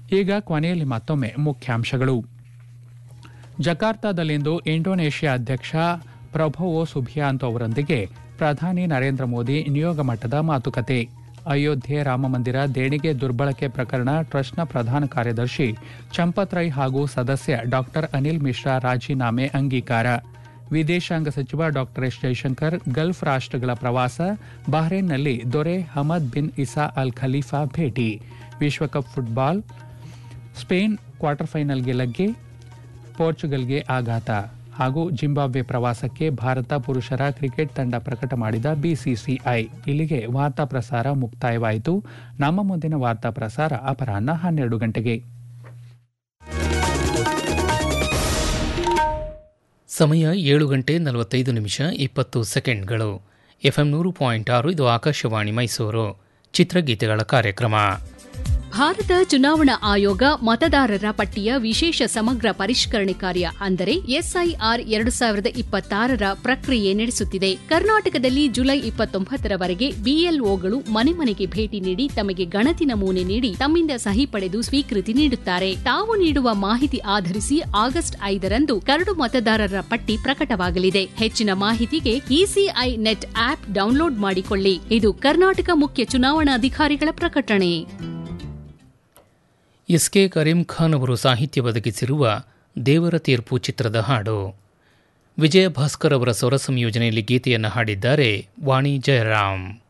ಈಗ ಕೊನೆಯಲ್ಲಿ ಮತ್ತೊಮ್ಮೆ ಮುಖ್ಯಾಂಶಗಳು ಜಕಾರ್ತಾದಲ್ಲಿಂದು ಇಂಡೋನೇಷ್ಯಾ ಅಧ್ಯಕ್ಷ ಪ್ರಭೋವೋ ಸುಬಿಯಾಂತೋ ಅವರೊಂದಿಗೆ ಪ್ರಧಾನಿ ನರೇಂದ್ರ ಮೋದಿ ನಿಯೋಗ ಮಟ್ಟದ ಮಾತುಕತೆ ಅಯೋಧ್ಯೆ ರಾಮಮಂದಿರ ದೇಣಿಗೆ ದುರ್ಬಳಕೆ ಪ್ರಕರಣ ಟ್ರಸ್ಟ್ನ ಪ್ರಧಾನ ಕಾರ್ಯದರ್ಶಿ ಚಂಪತ್ ರೈ ಹಾಗೂ ಸದಸ್ಯ ಡಾಕ್ಟರ್ ಅನಿಲ್ ಮಿಶ್ರಾ ರಾಜೀನಾಮೆ ಅಂಗೀಕಾರ ವಿದೇಶಾಂಗ ಸಚಿವ ಡಾಕ್ಟರ್ ಎಸ್ ಜೈಶಂಕರ್ ಗಲ್ಫ್ ರಾಷ್ಟ್ರಗಳ ಪ್ರವಾಸ ಬಹ್ರೇನ್ನಲ್ಲಿ ದೊರೆ Hamad bin Isa Al Khalifa ಭೇಟಿ ವಿಶ್ವಕಪ್ ಫುಟ್ಬಾಲ್ ಸ್ಪೇನ್ ಕ್ವಾರ್ಟರ್ ಫೈನಲ್ಗೆ ಲಗ್ಗೆ ಪೋರ್ಚುಗಲ್ಗೆ ಆಘಾತ ಹಾಗೂ ಜಿಂಬಾಬ್ವೆ ಪ್ರವಾಸಕ್ಕೆ ಭಾರತ ಪುರುಷರ ಕ್ರಿಕೆಟ್ ತಂಡ ಪ್ರಕಟ ಮಾಡಿದ ಬಿಸಿಸಿಐ ಇಲ್ಲಿಗೆ ವಾರ್ತಾ ಪ್ರಸಾರ ಮುಕ್ತಾಯವಾಯಿತು ನಮ್ಮ ಮುಂದಿನ ವಾರ್ತಾ ಪ್ರಸಾರ ಅಪರಾಹ್ನ ಹನ್ನೆರಡು ಗಂಟೆಗೆ ಸಮಯ ಏಳು ಗಂಟೆ ನಲವತ್ತೈದು ನಿಮಿಷ ಇಪ್ಪತ್ತು ಸೆಕೆಂಡ್ಗಳು ಎಫ್ಎಂ ನೂರು ಪಾಯಿಂಟ್ ಆರು ಇದು ಆಕಾಶವಾಣಿ ಮೈಸೂರು ಚಿತ್ರಗೀತೆಗಳ ಕಾರ್ಯಕ್ರಮ ಭಾರತ ಚುನಾವಣಾ ಆಯೋಗ ಮತದಾರರ ಪಟ್ಟಿಯ ವಿಶೇಷ ಸಮಗ್ರ ಪರಿಷ್ಕರಣೆ ಕಾರ್ಯ ಅಂದರೆ ಎಸ್ಐಆರ್ ಎರಡು ಸಾವಿರದ ಇಪ್ಪತ್ತಾರರ ಪ್ರಕ್ರಿಯೆ ನಡೆಸುತ್ತಿದೆ ಕರ್ನಾಟಕದಲ್ಲಿ ಜುಲೈ ಇಪ್ಪತ್ತೊಂಬತ್ತರವರೆಗೆ ಬಿಎಲ್ಒಗಳು ಮನೆ ಮನೆಗೆ ಭೇಟಿ ನೀಡಿ ತಮಗೆ ಗಣತಿ ನಮೂನೆ ನೀಡಿ ತಮ್ಮಿಂದ ಸಹಿ ಪಡೆದು ಸ್ವೀಕೃತಿ ನೀಡುತ್ತಾರೆ ತಾವು ನೀಡುವ ಮಾಹಿತಿ ಆಧರಿಸಿ ಆಗಸ್ಟ್ ಐದರಂದು ಕರಡು ಮತದಾರರ ಪಟ್ಟಿ ಪ್ರಕಟವಾಗಲಿದೆ ಹೆಚ್ಚಿನ ಮಾಹಿತಿಗೆ ಇಸಿಐ ನೆಟ್ ಆಪ್ ಡೌನ್ಲೋಡ್ ಮಾಡಿಕೊಳ್ಳಿ ಇದು ಕರ್ನಾಟಕ ಮುಖ್ಯ ಚುನಾವಣಾಧಿಕಾರಿಗಳ ಪ್ರಕಟಣೆ ಎಸ್ ಕೆ ಕರೀಂ ಖಾನ್ ಅವರು ಸಾಹಿತ್ಯ ಒದಗಿಸಿರುವ ದೇವರ ತೀರ್ಪು ಚಿತ್ರದ ಹಾಡು ವಿಜಯ ಭಾಸ್ಕರ್ ಅವರ ಸ್ವರ ಸಂಯೋಜನೆಯಲ್ಲಿ ಗೀತೆಯನ್ನು ಹಾಡಿದ್ದಾರೆ ವಾಣಿ ಜಯರಾಮ್